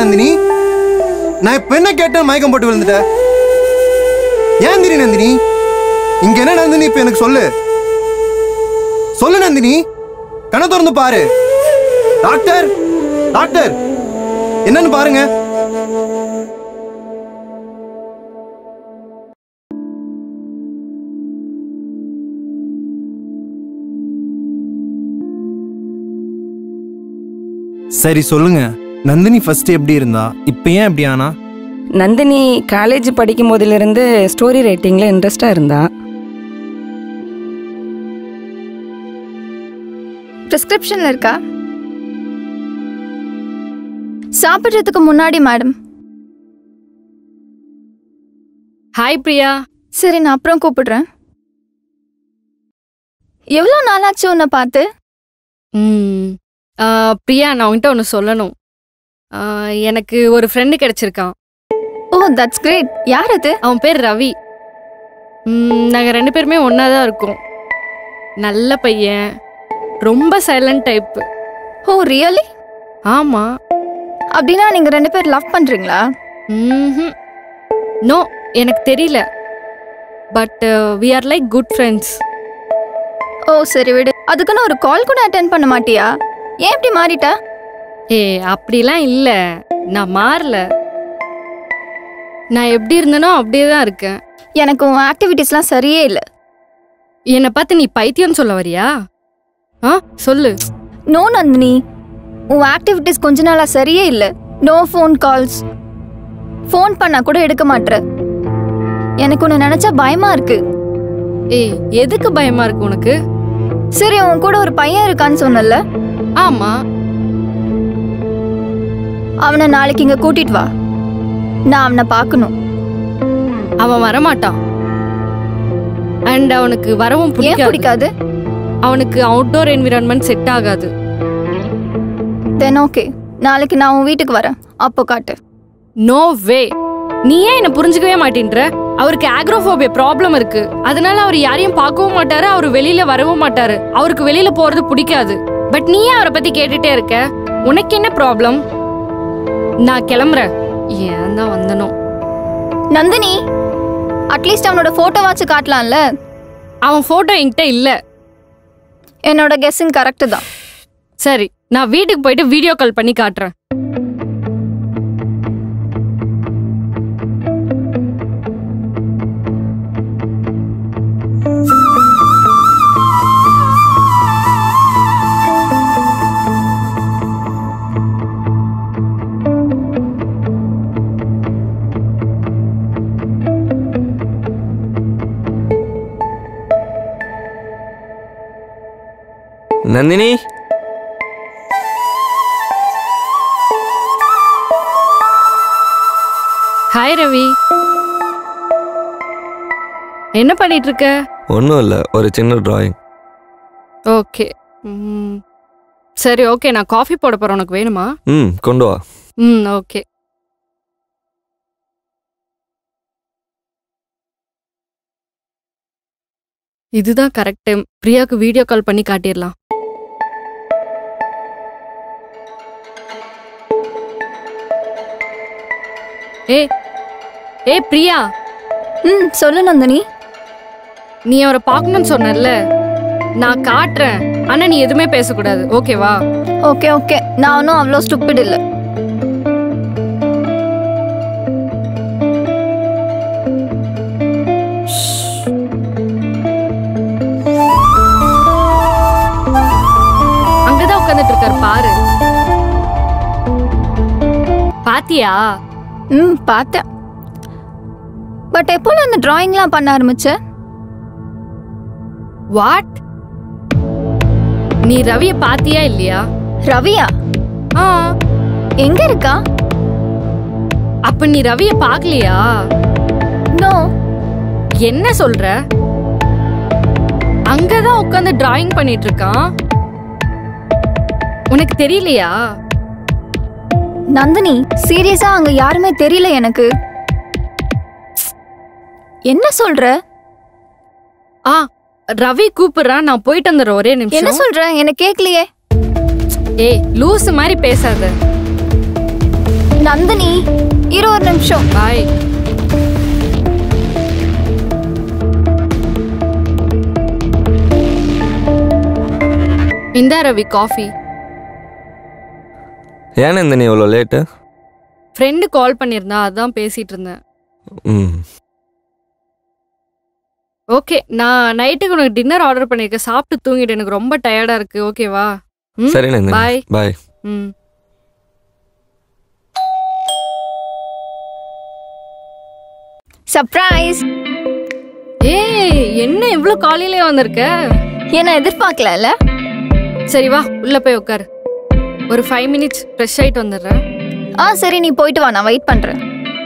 நந்தினி நான் இப்ப என்ன கேட்டேன் மயக்கம் போட்டு விழுந்துட்ட ஏன் திரி நந்தினி இங்க என்ன நந்தினி இப்ப எனக்கு சொல்லு சொல்லு நந்தினி கண்ணை திறந்து பாரு டாக்டர் டாக்டர் என்னன்னு பாருங்க சரி சொல்லுங்க நந்தினி ஃபர்ஸ்ட் எப்படி இருந்தா இப்ப ஏன் எப்படி ஆனா நந்தினி காலேஜ் படிக்கும் போதிலிருந்து ஸ்டோரி ரைட்டிங்கில் இன்ட்ரெஸ்டாக இருந்தா ப்ரிஸ்கிரிப்ஷன்ல இருக்கா சாப்பிட்றதுக்கு முன்னாடி மேடம் ஹாய் பிரியா சரி நான் அப்புறம் கூப்பிடுறேன் எவ்வளோ நாளாச்சு உன்னை பார்த்து ம் ஆ, பிரியா நான் உன்கிட்ட ஒன்று சொல்லணும் ஆ, எனக்கு ஒரு ஃப்ரெண்டு கிடைச்சிருக்கான் ஓ தட்ஸ் கிரேட் யார் அது அவன் பேர் ரவி நாங்கள் ரெண்டு பேருமே ஒன்றா தான் இருக்கோம் நல்ல பையன் ரொம்ப சைலண்ட் டைப்பு ஓ ரியலி ஆமாம் அப்படின்னா நீங்க ரெண்டு பேர் லவ் பண்றீங்களா ம் நோ எனக்கு தெரியல but we are like good friends ஓ சரி விடு அதுக்குன்னு ஒரு கால் கூட அட்டென்ட் பண்ண மாட்டியா ஏன் இப்படி மாறிட்ட ஏ அப்படிலாம் இல்லை நான் மாறல நான் எப்படி இருந்தேனோ அப்படியே தான் இருக்கேன் எனக்கு உன் ஆக்டிவிட்டீஸ்லாம் சரியே இல்லை என்னை பார்த்து நீ பைத்தியம்னு சொல்ல வரியா ஆ சொல்லு நோ நந்தினி உன் ஆக்டிவிட்டீஸ் கொஞ்ச நாளா சரியே இல்லை நோ ஃபோன் கால்ஸ் ஃபோன் பண்ணா கூட எடுக்க மாட்ற எனக்கு உன்னை நினைச்சா பயமா இருக்கு ஏய் எதுக்கு பயமா இருக்கு உனக்கு சரி உன் கூட ஒரு பையன் இருக்கான்னு சொன்னல ஆமா அவனை நாளைக்கு இங்க கூட்டிட்டு வா நான் அவனை பார்க்கணும் அவன் வரமாட்டான் அண்ட் அவனுக்கு வரவும் ஏன் பிடிக்காது பிடிக்காது அவனுக்கு அவுட்டோர் என்விரான்மெண்ட் செட் ஆகாது தென் ஓகே நாளைக்கு நான் உன் வீட்டுக்கு வரேன் அப்போ காட்டு நோ வே நீ ஏன் என்ன புரிஞ்சுக்கவே மாட்டேன்ற அவருக்கு ஆக்ரோஃபோபியா ப்ராப்ளம் இருக்கு அதனால அவர் யாரையும் பார்க்கவும் மாட்டாரு அவர் வெளியில வரவும் மாட்டாரு அவருக்கு வெளியில போறது பிடிக்காது பட் நீ ஏன் அவரை பத்தி கேட்டுட்டே இருக்க உனக்கு என்ன ப்ராப்ளம் நான் கிளம்புறேன் ஏன் தான் வந்தனோ நந்தினி அட்லீஸ்ட் அவனோட போட்டோவாச்சு காட்டலாம்ல அவன் போட்டோ என்கிட்ட இல்ல என்னோட கெஸ்ஸிங் கரெக்டு தான் சரி நான் வீட்டுக்கு போயிட்டு வீடியோ கால் பண்ணி காட்டுறேன் நந்தினி ஹாய் ரவி என்ன பண்ணிட்டு இருக்க ஒன்றும் இல்லை ஒரு சின்ன டிராயிங் ஓகே சரி ஓகே நான் காஃபி போட போறேன் உனக்கு வேணுமா ம் கொண்டு வா ம் ஓகே இதுதான் கரெக்ட் டைம் பிரியாக்கு வீடியோ கால் பண்ணி காட்டிடலாம் ஏ ஏ பிரியா ம் சொல்லு நந்தினி நீ அவரை பார்க்கணும்னு சொன்னல நான் காட்டுறேன் ஆனா நீ எதுவுமே பேசக்கூடாது ஓகேவா ஓகே ஓகே நான் ஒன்றும் அவ்வளோ ஸ்டூப்பிட் இல்லை அங்கதான் உட்காந்துட்டு இருக்காரு பாரு பாத்தியா ம் பார்த்தேன் பட் எப்போல அந்த டிராயிங்லாம் பண்ண ஆரம்பிச்ச வாட் நீ ரவிய பாத்தியா இல்லையா ரவியா ஆ எங்க இருக்கா அப்ப நீ ரவிய பார்க்கலையா நோ என்ன சொல்ற அங்கதான் உட்காந்து டிராயிங் பண்ணிட்டு இருக்கான் உனக்கு தெரியலையா நந்தினி சீரியஸா அங்க யாருமே தெரியல எனக்கு என்ன சொல்ற ஆ ரவி கூப்பிடுறான் நான் போயிட்டு வந்துடுறேன் ஒரே என்ன நிமிஷம் சொல்ற எனக்கு கேட்கலையே ஏய் லூஸ் மாதிரி பேசாத நந்தினி இரு ஒரு நிமிஷம் பாய் இந்தா ரவி காஃபி ஏன் நந்தினி இவ்வளோ லேட்டு ஃப்ரெண்டு கால் பண்ணியிருந்தா அதான் பேசிட்டு இருந்தேன் ம் ஓகே நான் நைட்டுக்கு உனக்கு டின்னர் ஆர்டர் பண்ணியிருக்கேன் சாப்பிட்டு தூங்கிட்டு எனக்கு ரொம்ப டயர்டா இருக்கு ஓகேவா ம்? சரி நந்தினி பாய் பாய் ம் சர்ப்ரைஸ் ஏய் என்ன இவ்ளோ காலையிலே வந்திருக்க என்ன எதிர்பார்க்கல சரி வா உள்ள போய் உட்காரு ஒரு ஃபைவ் மினிட்ஸ் ஃப்ரெஷ் ஆயிட்டு வந்துடுறேன் ஆ சரி நீ போயிட்டு வா நான் வெயிட் பண்றேன்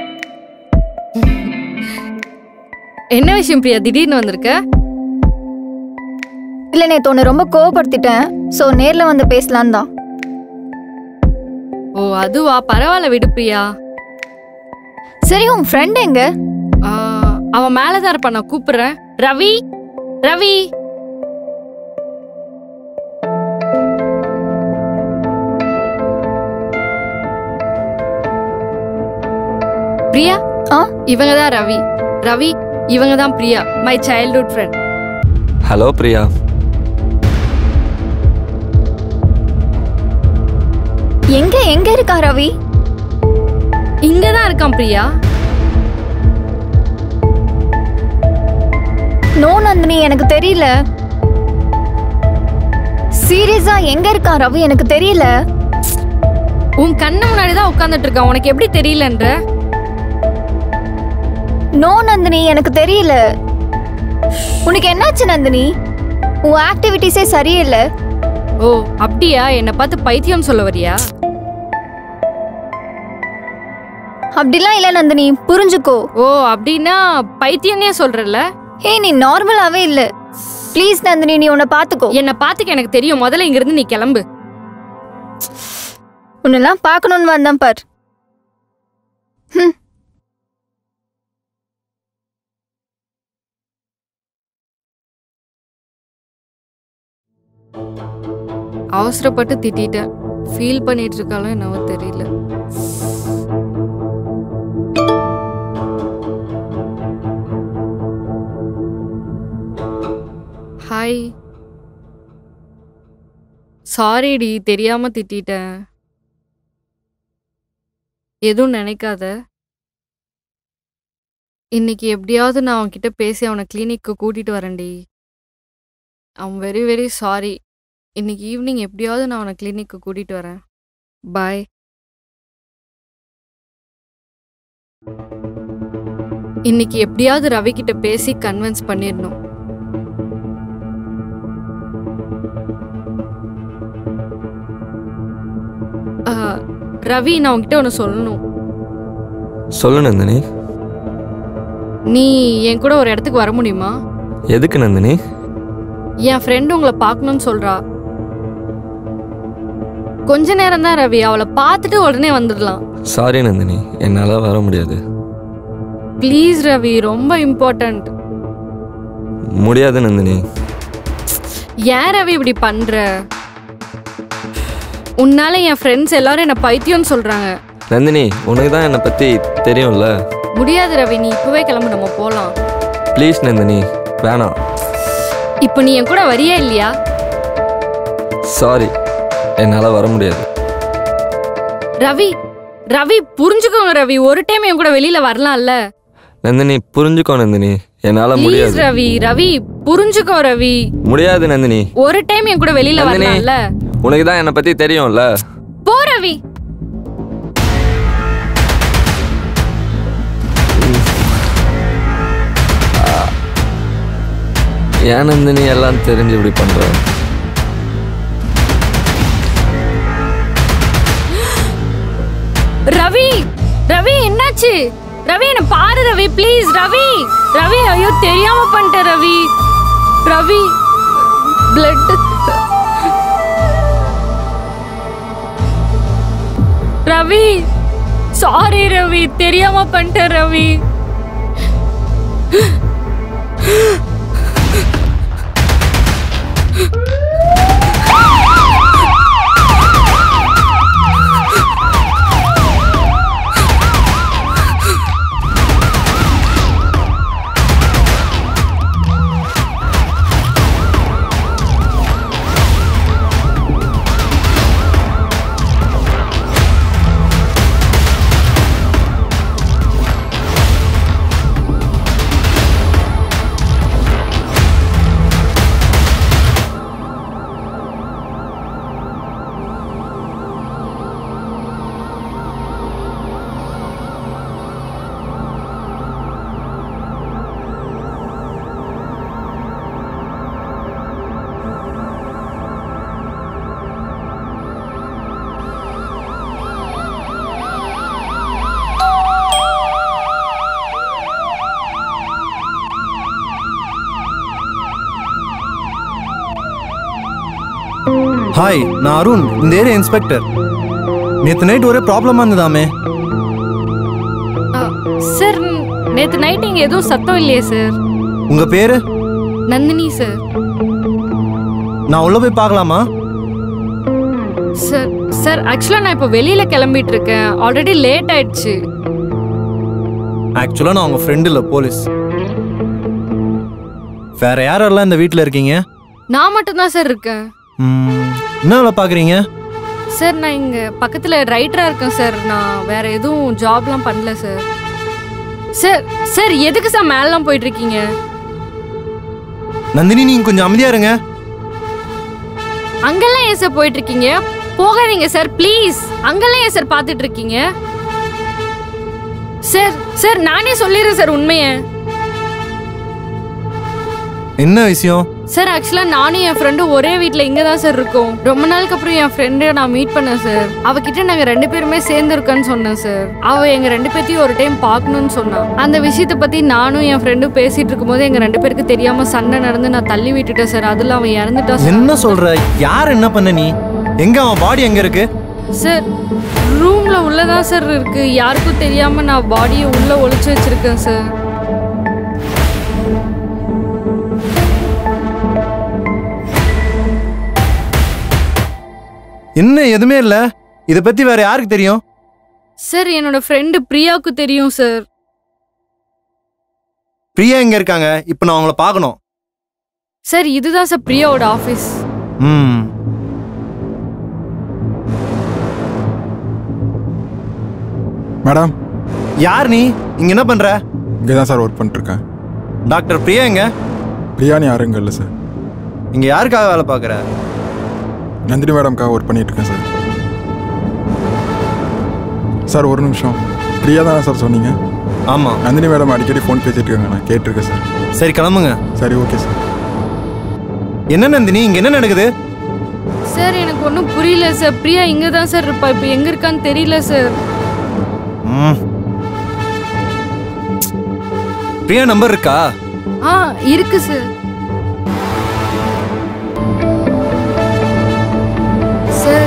என்ன விஷயம் பிரியா திடீர்னு வந்திருக்க இல்ல நேத்து உன்னை ரொம்ப கோவப்படுத்திட்டேன் சோ நேர்ல வந்து பேசலாம் தான் ஓ அதுவா பரவாயில்ல விடு பிரியா சரி உன் ஃப்ரெண்ட் எங்க ஆ, அவன் மேலதான் இருப்பான் நான் கூப்பிடுறேன் ரவி ரவி பிரியா ஆ இவங்க தான் ரவி ரவி இவங்க தான் Priya my childhood friend hello Priya எங்க எங்க இருக்கா ரவி இங்க தான் இருக்கான் பிரியா நோ நந்தினி எனக்கு தெரியல சீரியஸா எங்க இருக்கா ரவி எனக்கு தெரியல உன் கண்ணு முன்னாடி தான் உட்கார்ந்துட்டு இருக்கான் உனக்கு எப்படி தெரியலன்ற நோ நந்தினி எனக்கு தெரியல உனக்கு என்னாச்சு நந்தினி உன் ஆக்டிவிட்டிஸே சரியில்லை ஓ அப்படியா என்னை பார்த்து பைத்தியம் சொல்ல வரியா அப்படிலாம் இல்ல நந்தினி புரிஞ்சுக்கோ ஓ அப்படின்னா பைத்தியம்னே சொல்றல ஹே நீ நார்மலாவே இல்ல ப்ளீஸ் நந்தினி நீ உன்னை பாத்துக்கோ என்னை பார்த்துக்க எனக்கு தெரியும் முதல்ல இங்கிருந்து நீ கிளம்பு உன்னெல்லாம் பார்க்கணும்னு வந்தேன் பார் ஹம். அவசரப்பட்டு திட்டிட்டேன் ஃபீல் பண்ணிட்டு இருக்காளோ என்னவோ தெரியல ஹாய் சாரிடி தெரியாம திட்டிட்டேன் எதுவும் நினைக்காத இன்னைக்கு எப்படியாவது நான் அவன்கிட்ட பேசி அவனை கிளினிக்கு கூட்டிட்டு வரேன்டி ஐம் வெரி வெரி சாரி இன்னைக்கு ஈவினிங் எப்படியாவது நான் அவனை கிளினிக்கு கூட்டிட்டு வரேன் பாய் இன்னைக்கு எப்படியாவது ரவி கிட்ட பேசி கன்வின்ஸ் பண்ணிடணும் ஆ, ரவி நான் உன்கிட்ட ஒன்று சொல்லணும் சொல்லு நந்தினி நீ என் கூட ஒரு இடத்துக்கு வர முடியுமா எதுக்கு நந்தினி என் ஃப்ரெண்டு உங்களை பார்க்கணும்னு சொல்றா கொஞ்ச நேரம் தான் ரவி அவளை பார்த்துட்டு உடனே வந்துடலாம் சாரி நந்தினி என்னால் வர முடியாது ப்ளீஸ் ரவி ரொம்ப இம்பார்ட்டன்ட் முடியாது நந்தினி ஏன் ரவி இப்படி பண்ற உன்னால என் ஃப்ரெண்ட்ஸ் எல்லாரும் என்ன பைத்தியம்னு சொல்றாங்க நந்தினி உனக்கு தான் என்னை பற்றி தெரியும்ல முடியாது ரவி நீ இப்பவே கிளம்பு நம்ம போலாம் ப்ளீஸ் நந்தினி வேணாம் இப்போ நீ என் கூட வரியா இல்லையா சாரி என்னால் வர முடியாது ரவி ரவி புரிஞ்சுக்கோங்க ரவி ஒரு டைம் என் கூட வெளியில வரலாம்ல நந்தினி புரிஞ்சுக்கோ நந்தினி என்னால் ப்ளீஸ் முடியாது ரவி ரவி புரிஞ்சுக்கோ ரவி முடியாது நந்தினி ஒரு டைம் என் கூட வெளியில நந்தினி. வரலாம்ல உனக்கு தான் என்னை பற்றி தெரியும்ல போ ரவி ஏன் நந்தினி எல்லாம் தெரிஞ்சு இப்படி பண்ற ரவி ரவி என்னாச்சு ரவி என்ன பாரு ரவி ப்ளீஸ் ரவி ரவி ஐயோ தெரியாம பண்ணிட்டேன் ரவி ரவி பிளட் ரவி சாரி ரவி தெரியாம பண்ணிட்டேன் ரவி ஹாய் நான் அருண் இந்த ஏரியா இன்ஸ்பெக்டர் நேற்று நைட் ஒரே ப்ராப்ளமாக இருந்ததாமே சார் நேத்து நைட் இங்க எதுவும் சத்தம் இல்லையே சார் உங்கள் பேர் நந்தினி சார் நான் உள்ளே போய் பார்க்கலாமா சார் சார் ஆக்சுவலா நான் இப்போ வெளியில கிளம்பிட்டு இருக்கேன் ஆல்ரெடி லேட் ஆயிடுச்சு ஆக்சுவலாக நான் உங்கள் ஃப்ரெண்டு இல்லை போலீஸ் வேற யாரெல்லாம் இந்த வீட்டில் இருக்கீங்க நான் மட்டும்தான் சார் இருக்கேன் ம், என்ன வேலை பார்க்குறீங்க சார் நான் இங்க பக்கத்துல ரைட்டரா இருக்கேன் சார் நான் வேற எதுவும் ஜாப்லாம் பண்ணல சார் சார் சார் எதுக்கு சார் மேலாம் போயிட்டு இருக்கீங்க நந்தினி நீங்கள் கொஞ்சம் அமைதியாக இருங்க அங்கெல்லாம் ஏன் சார் போயிட்டு இருக்கீங்க போகாதீங்க சார் ப்ளீஸ் அங்கெல்லாம் ஏன் சார் பார்த்துட்டு இருக்கீங்க சார் சார் நானே சொல்லிடுறேன் சார் உண்மையை என்ன விஷயம் சார் ஆக்சுவலா நானும் என் ஃப்ரெண்டும் ஒரே வீட்ல இங்க தான் சார் இருக்கோம் ரொம்ப நாளுக்கு அப்புறம் என் ஃப்ரெண்டை நான் மீட் பண்ணேன் சார் அவகிட்ட நாங்க ரெண்டு பேருமே சேர்ந்து இருக்கோன்னு சொன்னேன் சார் அவ எங்க ரெண்டு பேத்தையும் ஒரு டைம் பார்க்கணும்னு சொன்னா அந்த விஷயத்தை பத்தி நானும் என் ஃப்ரெண்டும் பேசிட்டு இருக்கும்போது எங்க ரெண்டு பேருக்கு தெரியாம சண்டை நடந்து நான் தள்ளி விட்டுட்டேன் சார் அதுல அவன் இறந்துட்டா சார் என்ன சொல்ற யார் என்ன பண்ண நீ எங்க அவன் பாடி எங்க இருக்கு சார் ரூம்ல உள்ளதான் சார் இருக்கு யாருக்கும் தெரியாம நான் பாடியை உள்ள ஒளிச்சு வச்சிருக்கேன் சார் என்ன எதுவுமே இல்ல இத பத்தி வேற யாருக்கு தெரியும் சார் என்னோட ஃப்ரெண்டு பிரியாவுக்கு தெரியும் சார் பிரியா எங்க இருக்காங்க இப்போ நான் அவங்கள பார்க்கணும் சார் இதுதான் சார் பிரியாவோட ஆஃபீஸ் ம் மேடம் யார் நீ இங்க என்ன பண்ற இங்கே தான் சார் ஒர்க் பண்ணிட்டுருக்கேன் டாக்டர் பிரியா எங்க பிரியாணி யாரும் இங்கே இல்லை சார் இங்க யாருக்காக வேலை பார்க்குற நந்தினி மேடம்காக ஒர்க் பண்ணிகிட்ருக்கேன் சார் சார் ஒரு நிமிஷம் பிரியா தானே சார் சொன்னீங்க ஆமா நந்தினி மேடம் அடிக்கடி ஃபோன் பேசிட்டு இருக்காங்க நான் கேட்டிருக்கேன் சார் சரி கிளம்புங்க சரி ஓகே சார் என்ன நந்தினி இங்க என்ன நடக்குது சார் எனக்கு ஒன்றும் புரியல சார் பிரியா இங்கே தான் சார் இருப்பா இப்போ எங்கே இருக்கான்னு தெரியல சார் ம். பிரியா நம்பர் இருக்கா ஆ இருக்கு சார் சார்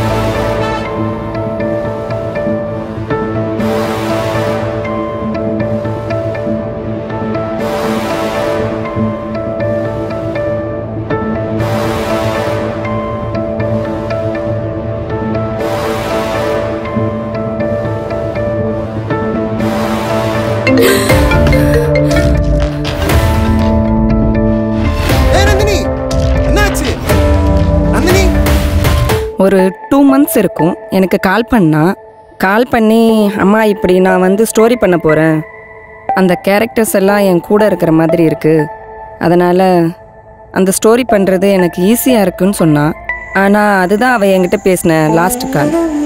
ஏய் நந்தினி என்னாச்சு நந்தினி ஒரு டூ மந்த்ஸ் இருக்கும் எனக்கு கால் பண்ணா கால் பண்ணி அம்மா இப்படி நான் வந்து ஸ்டோரி பண்ண போகிறேன் அந்த கேரக்டர்ஸ் எல்லாம் என் கூட இருக்கிற மாதிரி இருக்குது அதனால் அந்த ஸ்டோரி பண்ணுறது எனக்கு ஈஸியாக இருக்குன்னு சொன்னா ஆனால் அதுதான் அவள் என்கிட்ட பேசின லாஸ்ட் கால்